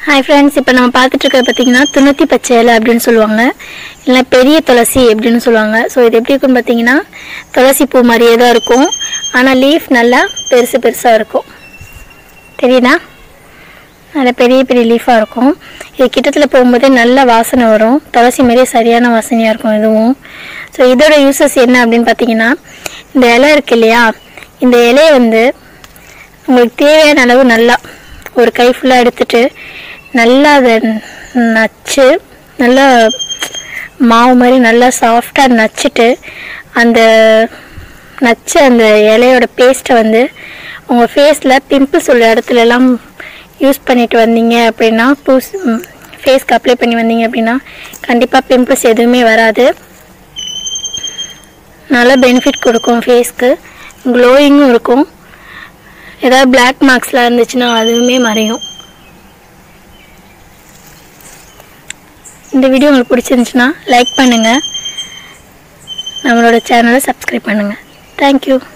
hi friends இப்போ நம்ம பார்த்துட்டு இருக்கிறது பார்த்தீங்கன்னா துணத்தி பச்சை இலை அப்படின்னு சொல்லுவாங்க இல்லைன்னா பெரிய துளசி அப்படின்னு சொல்லுவாங்க ஸோ இது எப்படி இருக்குன்னு பார்த்தீங்கன்னா துளசி பூ மாதிரியே தான் இருக்கும் ஆனால் லீஃப் நல்லா பெருசு பெருசாக இருக்கும் தெரியுதா நல்ல பெரிய பெரிய லீஃபாக இருக்கும் இது கிட்டத்தில் போகும்போதே நல்ல வாசனை வரும் துளசி மாதிரியே சரியான வாசனையாக இருக்கும் இதுவும் ஸோ இதோட யூசஸ் என்ன அப்படின்னு பார்த்தீங்கன்னா இந்த இலை இருக்கு இல்லையா இந்த இலையை வந்து உங்களுக்கு தேவையான அளவு நல்லா ஒரு கை ஃபுல்லாக எடுத்துட்டு நல்லா அதை நச்சு நல்லா மாவு மாதிரி நல்லா சாஃப்டாக நச்சுட்டு அந்த நச்சு அந்த இலையோட பேஸ்ட்டை வந்து உங்கள் ஃபேஸில் பிம்பிள்ஸ் உள்ள இடத்துல எல்லாம் யூஸ் பண்ணிட்டு வந்தீங்க அப்படின்னா பூஸ் ஃபேஸ்க்கு அப்ளை பண்ணி வந்தீங்க அப்படின்னா கண்டிப்பாக பிம்பிள்ஸ் எதுவுமே வராது நல்ல பெனிஃபிட் கொடுக்கும் ஃபேஸ்க்கு க்ளோயிங்கும் இருக்கும் ஏதாவது பிளாக் மார்க்ஸ்லாம் இருந்துச்சுன்னா அதுவுமே மறையும் இந்த வீடியோ உங்களுக்கு பிடிச்சிருந்துச்சுன்னா லைக் பண்ணுங்கள் நம்மளோட சேனலை சப்ஸ்கிரைப் பண்ணுங்கள் தேங்க்யூ